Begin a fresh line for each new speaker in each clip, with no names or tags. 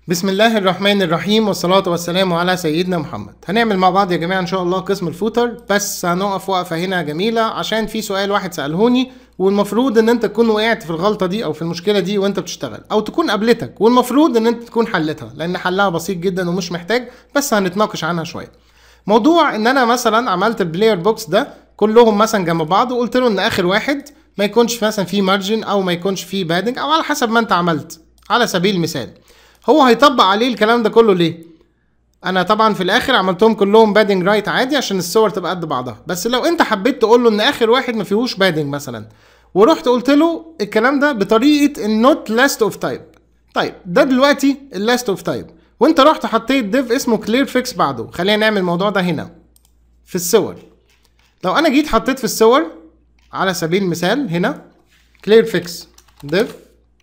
بسم الله الرحمن الرحيم والصلاة والسلام على سيدنا محمد هنعمل مع بعض يا جماعة إن شاء الله قسم الفوتر بس هنقف وقفة هنا جميلة عشان في سؤال واحد سألهوني والمفروض إن أنت تكون وقعت في الغلطة دي أو في المشكلة دي وأنت بتشتغل أو تكون قابلتك والمفروض إن أنت تكون حلتها لأن حلها بسيط جدا ومش محتاج بس هنتناقش عنها شوية موضوع إن أنا مثلا عملت البلاير بوكس ده كلهم مثلا جنب بعض وقلت له إن آخر واحد ما يكونش مثلا فيه مارجن أو ما يكونش فيه بادنج أو على حسب ما أنت عملت على سبيل المثال هو هيطبق عليه الكلام ده كله ليه؟ انا طبعا في الاخر عملتهم كلهم بادنج رايت عادي عشان الصور تبقى قد بعضها بس لو انت حبيت تقول له ان اخر واحد ما فيهوش بادنج مثلا ورحت قلت له الكلام ده بطريقه النوت لاست اوف تايب طيب ده دلوقتي اللاست اوف تايب وانت رحت حطيت ديف اسمه كلير فيكس بعده خلينا نعمل الموضوع ده هنا في الصور لو انا جيت حطيت في الصور على سبيل المثال هنا كلير فيكس ديف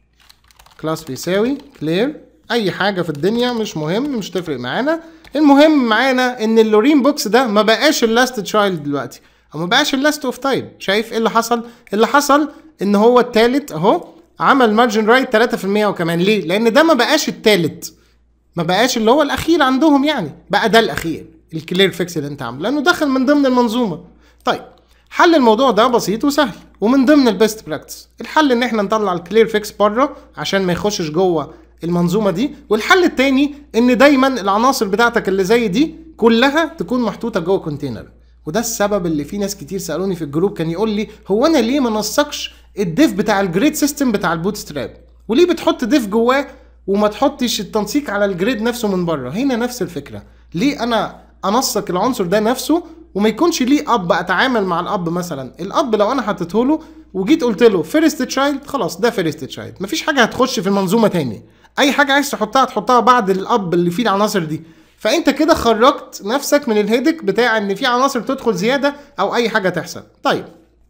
كلاس بيساوي كلير اي حاجه في الدنيا مش مهم مش تفرق معانا المهم معانا ان اللورين بوكس ده ما بقاش اللاست تشايلد دلوقتي او ما بقاش اللاست اوف تايب شايف ايه اللي حصل اللي حصل ان هو التالت اهو عمل مارجن رايت 3% وكمان ليه لان ده ما بقاش التالت ما بقاش اللي هو الاخير عندهم يعني بقى ده الاخير الكلير فيكس اللي انت عامله لانه دخل من ضمن المنظومه طيب حل الموضوع ده بسيط وسهل ومن ضمن البيست براكتس الحل ان احنا نطلع الكلير فيكس بره عشان ما يخشش جوه المنظومه دي والحل التاني ان دايما العناصر بتاعتك اللي زي دي كلها تكون محطوطه جوه كونتينر وده السبب اللي في ناس كتير سالوني في الجروب كان يقول لي هو انا ليه ما نسقش الديف بتاع الجريد سيستم بتاع البوت ستراب وليه بتحط ديف جواه وما تحطش التنسيق على الجريد نفسه من بره هنا نفس الفكره ليه انا انسق العنصر ده نفسه وما يكونش ليه اب اتعامل مع الاب مثلا الاب لو انا حطيته له وجيت قلت له فيرست تشايلد خلاص ده فيرست تشايلد مفيش حاجه هتخش في المنظومه تاني اي حاجه عايز تحطها تحطها بعد الاب اللي فيه العناصر دي فانت كده خرجت نفسك من الهيدك بتاع ان في عناصر تدخل زياده او اي حاجه تحصل طيب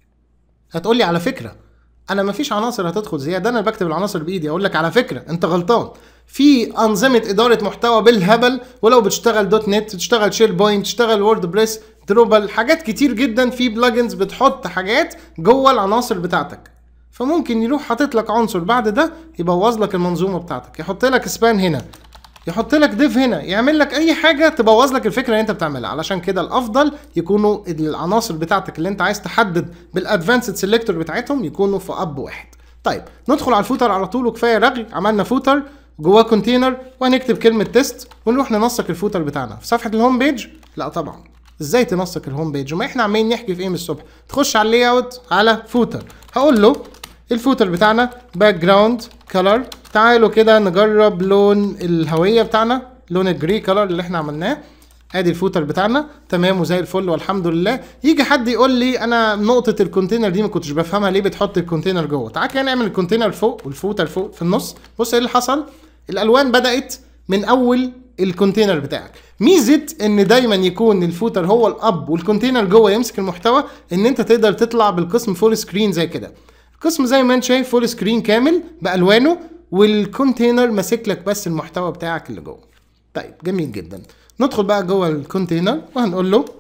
هتقول لي على فكره انا مفيش عناصر هتدخل زياده انا بكتب العناصر بايدي اقول لك على فكره انت غلطان في انظمه اداره محتوى بالهبل ولو بتشتغل دوت نت تشتغل شير بوينت تشتغل وورد بريس دروبل حاجات كتير جدا في بلجنز بتحط حاجات جوه العناصر بتاعتك فممكن يروح حاطط لك عنصر بعد ده يبوظ لك المنظومه بتاعتك يحط لك سبان هنا يحط لك ديف هنا يعمل لك اي حاجه تبوظ لك الفكره اللي انت بتعملها علشان كده الافضل يكونوا العناصر بتاعتك اللي انت عايز تحدد بالادفانسد سيلكتور بتاعتهم يكونوا في اب واحد طيب ندخل على الفوتر على طول وكفايه رغي عملنا فوتر جواه كونتينر وهنكتب كلمه تيست ونروح ننسق الفوتر بتاعنا في صفحه الهوم بيج لا طبعا ازاي تنسق الهوم بيج وما احنا عمالين نحكي في ايه من الصبح تخش على اللاي اوت على فوتر هقول له الفوتر بتاعنا باك جراوند كلر تعالوا كده نجرب لون الهويه بتاعنا لون الجري كلر اللي احنا عملناه ادي الفوتر بتاعنا تمام وزي الفل والحمد لله يجي حد يقول لي انا نقطه الكونتينر دي ما كنتش بفهمها ليه بتحط الكونتينر جوه تعال كده نعمل الكونتينر فوق والفوتر فوق في النص بص ايه اللي حصل الالوان بدات من اول الكونتينر بتاعك ميزه ان دايما يكون الفوتر هو الاب والكونتينر جوه يمسك المحتوى ان انت تقدر تطلع بالقسم فول سكرين زي كده القسم زي ما انت شايف فول سكرين كامل بالوانه والكونتينر ماسك لك بس المحتوى بتاعك اللي جوه طيب جميل جدا ندخل بقى جوه الكونتينر وهنقول له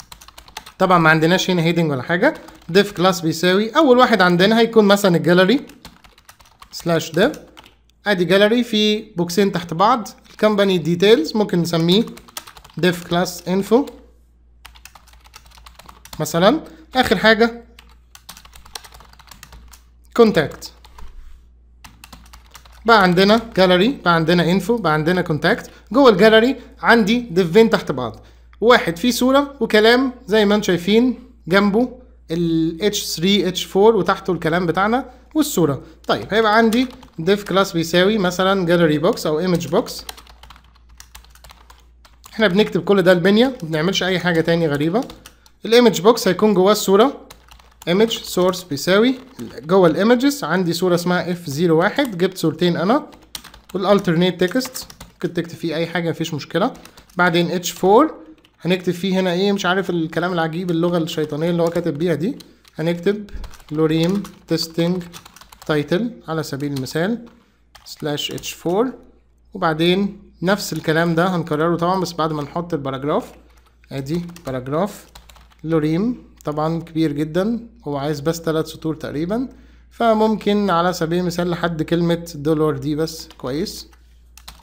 طبعا ما عندناش هنا هيدنج ولا حاجه ديف كلاس بيساوي اول واحد عندنا هيكون مثلا الجاليري سلاش ديف ادي جاليري في بوكسين تحت بعض الكمباني ديتيلز ممكن نسميه ديف كلاس انفو مثلا اخر حاجه كونتاكت بقى عندنا جاليري بقى عندنا انفو بقى عندنا كونتاكت جوه الجاليري عندي ديفين تحت بعض واحد فيه صوره وكلام زي ما انتم شايفين جنبه ال H3 H4 وتحته الكلام بتاعنا والصوره طيب هيبقى عندي div كلاس بيساوي مثلا جاليري بوكس او ايمج بوكس احنا بنكتب كل ده البنيه ما بنعملش اي حاجه تاني غريبه الايمج بوكس هيكون جواه الصوره ايمج سورس بيساوي جوه الايمجز عندي صوره اسمها اف 01 جبت صورتين انا والالترنيت تكست ممكن تكتب فيه اي حاجه مفيش مشكله بعدين اتش 4 هنكتب فيه هنا ايه مش عارف الكلام العجيب اللغه الشيطانيه اللي هو كاتب بيها دي هنكتب لوريم تيستنج تايتل على سبيل المثال سلاش اتش 4 وبعدين نفس الكلام ده هنكرره طبعا بس بعد ما نحط الباراجراف ادي باراجراف لوريم طبعا كبير جدا هو عايز بس ثلاث سطور تقريبا فممكن على سبيل المثال لحد كلمة دولار دي بس كويس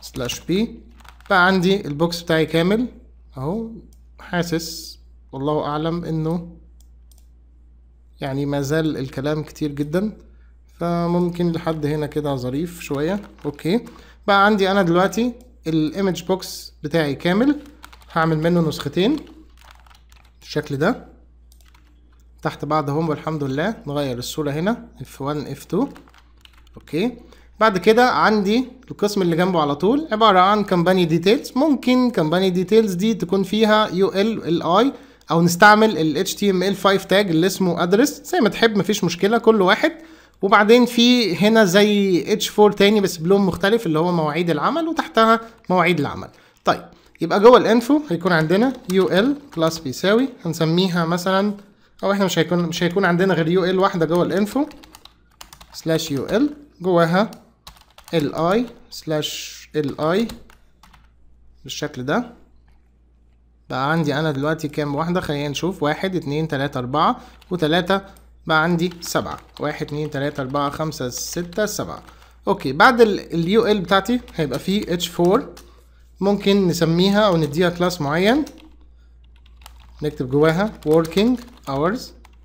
سلاش بي بقى عندي البوكس بتاعي كامل اهو حاسس والله اعلم انه يعني ما زال الكلام كتير جدا فممكن لحد هنا كده ظريف شوية اوكي بقى عندي انا دلوقتي الايمج بوكس بتاعي كامل هعمل منه نسختين بالشكل ده تحت بعض هم والحمد لله نغير الصورة هنا F1 F2 اوكي بعد كده عندي القسم اللي جنبه على طول عبارة عن كمباني ديتيلز ممكن كمباني ديتيلز دي تكون فيها يو ال ال اي او نستعمل ال HTML5 تاج اللي اسمه ادرس زي ما تحب مفيش مشكلة كل واحد وبعدين في هنا زي H4 تاني بس بلون مختلف اللي هو مواعيد العمل وتحتها مواعيد العمل طيب يبقى جوه الانفو هيكون عندنا يو ال كلاس بيساوي هنسميها مثلا او احنا مش هيكون مش هيكون عندنا غير يو ال واحده جوه الانفو سلاش يو ال جواها ال اي سلاش ال اي بالشكل ده بقى عندي انا دلوقتي كام واحده خلينا نشوف واحد اتنين تلاته اربعه وتلاته بقى عندي سبعة واحد اتنين تلاتة أربعة خمسة ستة سبعة أوكي بعد اليو ال بتاعتي هيبقى فيه اتش 4 ممكن نسميها أو نديها كلاس معين نكتب جواها working hours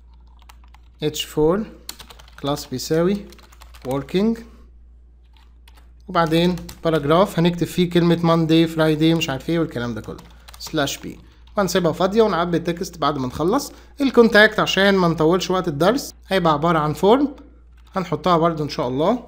h4 كلاس بيساوي working وبعدين باراجراف هنكتب فيه كلمة Monday Friday مش عارف ايه والكلام ده كله سلاش بي وهنسيبها فاضية ونعبي التكست بعد ما نخلص الكونتاكت عشان ما نطولش وقت الدرس هيبقى عبارة عن فورم هنحطها برضو ان شاء الله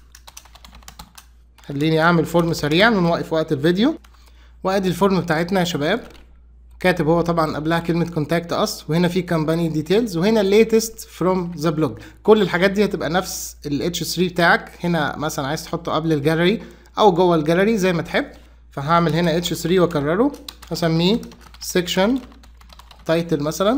خليني اعمل فورم سريعا ونوقف وقت الفيديو وادي الفورم بتاعتنا يا شباب كاتب هو طبعا قبلها كلمة كونتاكت اس وهنا في كامباني ديتيلز وهنا ليتست فروم ذا بلوج كل الحاجات دي هتبقى نفس ال H3 بتاعك هنا مثلا عايز تحطه قبل الجاليري او جوه الجاليري زي ما تحب فهعمل هنا H3 واكرره هسميه سيكشن تايتل مثلا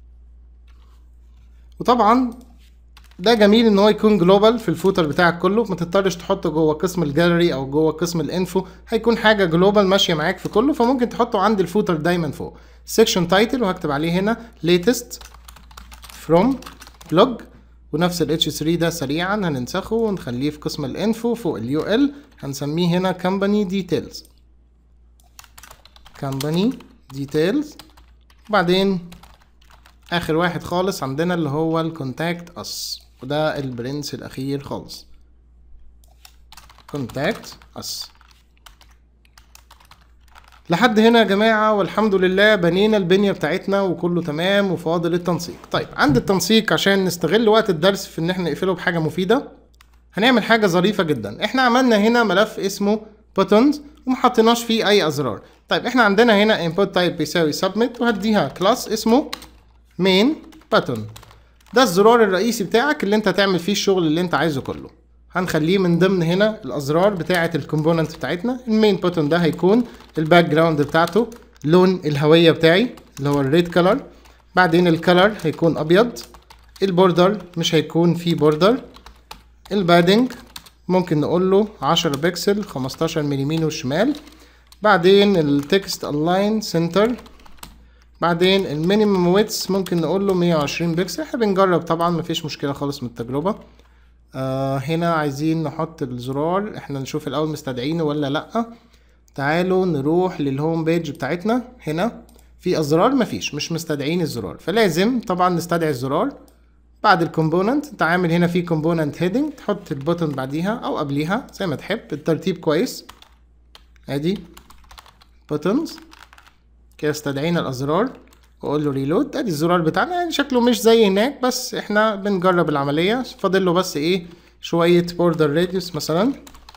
وطبعا ده جميل ان هو يكون جلوبال في الفوتر بتاعك كله ما تضطرش تحطه جوه قسم الجاليري او جوه قسم الانفو هيكون حاجه جلوبال ماشيه معاك في كله فممكن تحطه عند الفوتر دايما فوق سيكشن تايتل وهكتب عليه هنا latest from blog ونفس ال H3 ده سريعا هننسخه ونخليه في قسم الانفو فوق اليو ال هنسميه هنا company details company details وبعدين اخر واحد خالص عندنا اللي هو الكونتاكت اس وده البرنس الاخير خالص كونتاكت اس لحد هنا يا جماعة والحمد لله بنينا البنية بتاعتنا وكله تمام وفاضل التنسيق طيب عند التنسيق عشان نستغل وقت الدرس في ان احنا نقفله بحاجة مفيدة هنعمل حاجة ظريفة جدا احنا عملنا هنا ملف اسمه buttons وما حطيناش فيه اي ازرار طيب احنا عندنا هنا input type بيساوي submit وهديها كلاس اسمه main button ده الزرار الرئيسي بتاعك اللي انت هتعمل فيه الشغل اللي انت عايزه كله هنخليه من ضمن هنا الازرار بتاعه الكومبوننت بتاعتنا المين بوتون ده هيكون الباك جراوند بتاعته لون الهويه بتاعي اللي هو الريد كلر بعدين الكلر هيكون ابيض البوردر مش هيكون فيه بوردر البادنج ممكن نقول له 10 بكسل 15 من اليمين والشمال بعدين التكست الاين سنتر بعدين المينيمم ويتس ممكن نقول له 120 بكسل احنا بنجرب طبعا مفيش مشكله خالص من التجربه آه هنا عايزين نحط الزرار احنا نشوف الاول مستدعينه ولا لا تعالوا نروح للهوم بيج بتاعتنا هنا في ازرار مفيش مش مستدعين الزرار فلازم طبعا نستدعي الزرار بعد الكومبوننت انت عامل هنا في كومبوننت هيدنج تحط البوتن بعديها او قبليها زي ما تحب الترتيب كويس ادي بوتنز كده استدعينا الازرار واقول له ريلود ادي الزرار بتاعنا يعني شكله مش زي هناك بس احنا بنجرب العمليه فاضل له بس ايه شويه بوردر راديوس مثلا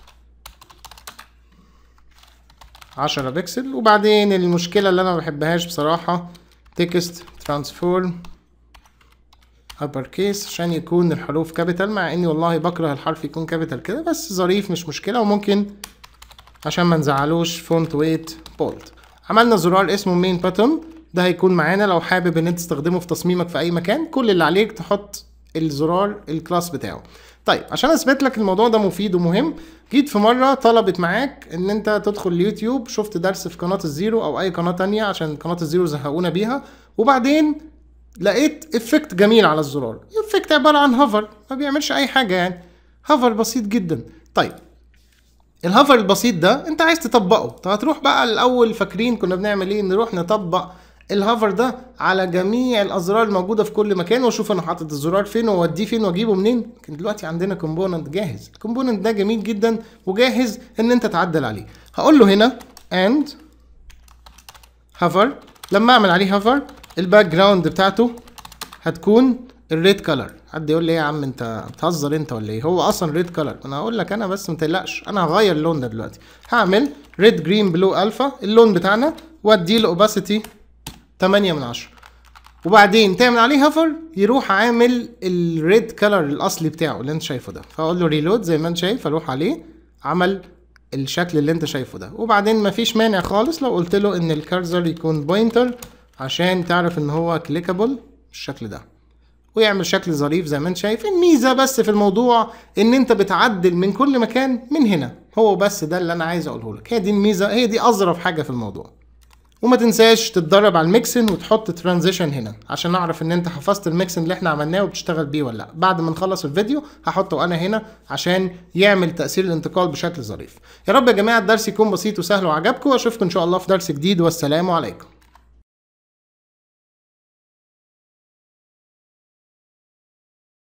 عشرة بكسل وبعدين المشكلة اللي أنا مبحبهاش بصراحة تكست ترانسفورم upper case عشان يكون الحروف كابيتال مع اني والله بكره الحرف يكون كابيتال كده بس ظريف مش مشكلة وممكن عشان ما نزعلوش فونت ويت بولد عملنا زرار اسمه مين باتون ده هيكون معانا لو حابب ان انت تستخدمه في تصميمك في اي مكان كل اللي عليك تحط الزرار الكلاس بتاعه طيب عشان اثبت لك الموضوع ده مفيد ومهم جيت في مره طلبت معاك ان انت تدخل اليوتيوب شفت درس في قناه الزيرو او اي قناه تانية عشان قناه الزيرو زهقونا بيها وبعدين لقيت افكت جميل على الزرار افكت عباره عن هوفر ما بيعملش اي حاجه يعني هوفر بسيط جدا طيب الهافر البسيط ده انت عايز تطبقه طب هتروح بقى الاول فاكرين كنا بنعمل ايه نروح نطبق الهافر ده على جميع الازرار الموجوده في كل مكان واشوف انا حاطط الزرار فين واوديه فين واجيبه منين لكن دلوقتي عندنا كومبوننت جاهز الكومبوننت ده جميل جدا وجاهز ان انت تعدل عليه هقول له هنا and hover لما اعمل عليه hover الباك جراوند بتاعته هتكون الريد كلر حد يقول لي ايه يا عم انت بتهزر انت ولا ايه هو اصلا ريد كلر انا هقول لك انا بس ما تقلقش انا هغير اللون ده دلوقتي هعمل ريد جرين بلو الفا اللون بتاعنا وادي له اوباسيتي 8 من 10 وبعدين تعمل عليه هافر يروح عامل الريد كلر الاصلي بتاعه اللي انت شايفه ده فاقول له ريلود زي ما انت شايف اروح عليه عمل الشكل اللي انت شايفه ده وبعدين مفيش مانع خالص لو قلت له ان الكارزر يكون بوينتر عشان تعرف ان هو كليكابل بالشكل ده ويعمل شكل ظريف زي ما انت شايف الميزه بس في الموضوع ان انت بتعدل من كل مكان من هنا هو بس ده اللي انا عايز اقوله لك هي دي الميزه هي دي اظرف حاجه في الموضوع وما تنساش تتدرب على الميكسن وتحط ترانزيشن هنا عشان اعرف ان انت حفظت الميكسن اللي احنا عملناه وبتشتغل بيه ولا لا بعد ما نخلص الفيديو هحطه انا هنا عشان يعمل تاثير الانتقال بشكل ظريف يا رب يا جماعه الدرس يكون بسيط وسهل وعجبكم واشوفكم ان شاء الله في درس جديد والسلام عليكم